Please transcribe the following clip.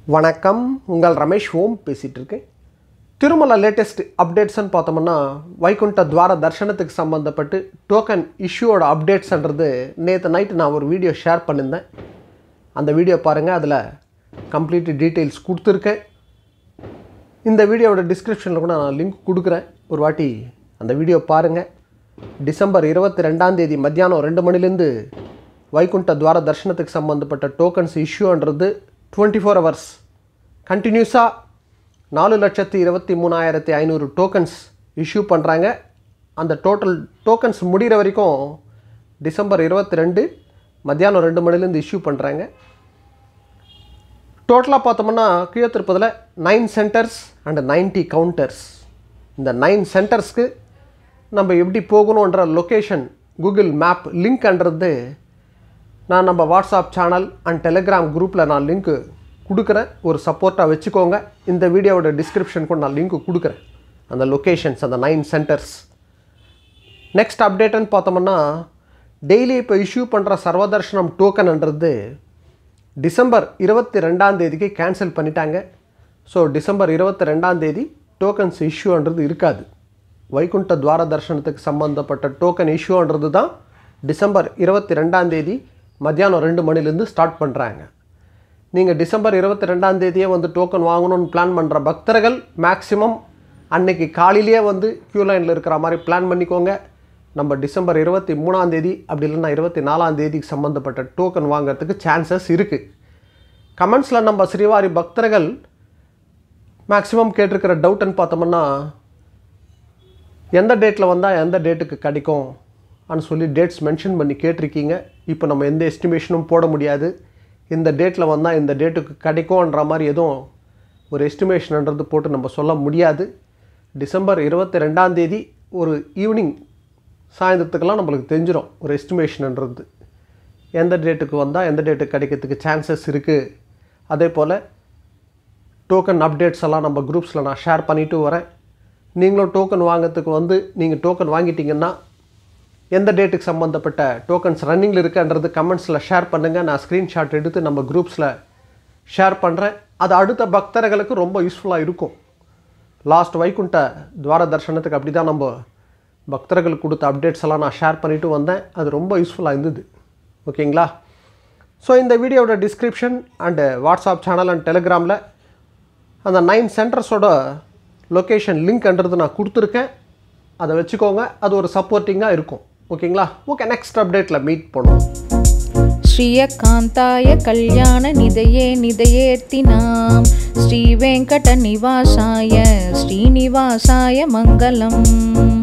வணக்கம் உங்கள் ரமேஷ் ஓம் பேசிகிட்டு இருக்கேன் திருமலை லேட்டஸ்ட் அப்டேட்ஸ்னு பார்த்தோம்னா வைகுண்ட துவார தர்ஷனத்துக்கு சம்மந்தப்பட்டு டோக்கன் இஷ்யூவோட அப்டேட்ஸ்ன்றது நேற்று நைட்டு நான் ஒரு வீடியோ ஷேர் பண்ணியிருந்தேன் அந்த வீடியோ பாருங்கள் அதில் கம்ப்ளீட் டீட்டெயில்ஸ் கொடுத்துருக்கேன் இந்த வீடியோவோட டிஸ்கிரிப்ஷனில் கூட நான் லிங்க் கொடுக்குறேன் ஒரு வாட்டி அந்த வீடியோ பாருங்கள் டிசம்பர் இருபத்தி ரெண்டாம் தேதி மத்தியானம் ரெண்டு மணிலேருந்து வைகுண்ட துவார தர்ஷனத்துக்கு சம்மந்தப்பட்ட டோக்கன்ஸ் இஷ்யூன்றது டுவெண்ட்டி ஃபோர் ஹவர்ஸ் கண்டினியூஸாக நாலு லட்சத்தி இருபத்தி மூணாயிரத்தி ஐநூறு டோக்கன்ஸ் இஷ்யூ பண்ணுறாங்க அந்த டோட்டல் டோக்கன்ஸ் முடிகிற வரைக்கும் டிசம்பர் இருபத்தி ரெண்டு மத்தியானம் ரெண்டு மணிலேருந்து இஷ்யூ பண்ணுறாங்க டோட்டலாக பார்த்தோம்னா கீழே திருப்பதில் nine centres and ninety counters இந்த நைன் சென்டர்ஸ்க்கு நம்ம எப்படி போகணுன்ற லொக்கேஷன் கூகுள் மேப் லிங்க்ன்றது நான் நம்ம வாட்ஸ்அப் சேனல் அண்ட் டெலிகிராம் குரூப்பில் நான் லிங்க்கு கொடுக்குறேன் ஒரு சப்போர்ட்டாக வச்சுக்கோங்க இந்த வீடியோவோட டிஸ்கிரிப்ஷனுக்கும் நான் லிங்க்கு கொடுக்குறேன் அந்த லொக்கேஷன்ஸ் அந்த நைன் சென்டர்ஸ் நெக்ஸ்ட் அப்டேட்டுன்னு பார்த்தோம்னா டெய்லி இப்போ இஷ்யூ பண்ணுற சர்வதர்ஷனம் டோக்கன்ன்றது டிசம்பர் இருபத்தி ரெண்டாம் தேதிக்கு கேன்சல் பண்ணிட்டாங்க ஸோ டிசம்பர் இருபத்தி ரெண்டாம் தேதி டோக்கன்ஸ் இஷ்யூன்றது இருக்காது வைகுண்ட துவார தர்ஷனத்துக்கு சம்மந்தப்பட்ட டோக்கன் இஷ்யூன்றது தான் டிசம்பர் இருபத்தி ரெண்டாம் தேதி மத்தியானம் ரெண்டு மணிலேருந்து ஸ்டார்ட் பண்ணுறாங்க நீங்கள் டிசம்பர் இருபத்தி ரெண்டாம் தேதியே வந்து டோக்கன் வாங்கணும்னு பிளான் பண்ணுற பக்தர்கள் மேக்ஸிமம் அன்னைக்கு காலையிலேயே வந்து க்யூ லைனில் இருக்கிற மாதிரி பிளான் பண்ணிக்கோங்க நம்ம டிசம்பர் இருபத்தி மூணாம் தேதி அப்படி இல்லைன்னா இருபத்தி நாலாம் தேதிக்கு சம்மந்தப்பட்ட டோக்கன் வாங்குறதுக்கு சான்சஸ் இருக்குது கமெண்ட்ஸில் நம்ம ஸ்ரீவாரி பக்தர்கள் மேக்ஸிமம் கேட்டிருக்கிற டவுட்டுன்னு பார்த்தோம்னா எந்த டேட்டில் வந்தால் எந்த டேட்டுக்கு கிடைக்கும் அப்படின்னு சொல்லி டேட்ஸ் மென்ஷன் பண்ணி கேட்டிருக்கீங்க இப்போ நம்ம எந்த எஸ்டிமேஷனும் போட முடியாது இந்த டேட்டில் வந்தால் இந்த டேட்டுக்கு கிடைக்கும்ன்ற மாதிரி எதுவும் ஒரு எஸ்டிமேஷன்ன்றது போட்டு நம்ம சொல்ல முடியாது டிசம்பர் இருபத்தி ரெண்டாம் தேதி ஒரு ஈவினிங் சாயந்தரத்துக்கெல்லாம் நம்மளுக்கு தெரிஞ்சிடும் ஒரு எஸ்டிமேஷன்ன்றது எந்த டேட்டுக்கு வந்தால் எந்த டேட்டுக்கு கிடைக்கிறதுக்கு சான்சஸ் இருக்குது அதே போல் டோக்கன் அப்டேட்ஸ் எல்லாம் நம்ம குரூப்ஸில் நான் ஷேர் பண்ணிட்டு வரேன் நீங்களும் டோக்கன் வாங்கிறதுக்கு வந்து நீங்கள் டோக்கன் வாங்கிட்டீங்கன்னா எந்த டேட்டுக்கு சம்மந்தப்பட்ட டோக்கன்ஸ் ரன்னிங்கில் இருக்குன்றது கமெண்ட்ஸில் ஷேர் பண்ணுங்கள் நான் ஸ்க்ரீன்ஷாட் எடுத்து நம்ம குரூப்ஸில் ஷேர் பண்ணுறேன் அது அடுத்த பக்தர்களுக்கு ரொம்ப யூஸ்ஃபுல்லாக இருக்கும் லாஸ்ட் வைகுண்ட துவார தர்ஷனத்துக்கு அப்படி தான் நம்ம பக்தர்களுக்கு கொடுத்த அப்டேட்ஸ் எல்லாம் நான் ஷேர் பண்ணிவிட்டு வந்தேன் அது ரொம்ப யூஸ்ஃபுல்லாக இருந்தது ஓகேங்களா ஸோ இந்த வீடியோவோட description and WhatsApp channel and டெலிகிராமில் அந்த நைன் சென்டர்ஸோட லொக்கேஷன் லிங்க்ன்றது நான் கொடுத்துருக்கேன் அதை வச்சுக்கோங்க அது ஒரு சப்போர்ட்டிங்காக இருக்கும் ஓகேங்களா ஓகே நெக்ஸ்ட் அப்டேட்டில் மீட் பண்ணுவோம் శ్రియకాంతాయ కళ్యాణ నిదయే నిదయేర్తినాం శ్రీ వెంకట నివాసాయ శ్రీనివాసాయ మంగళం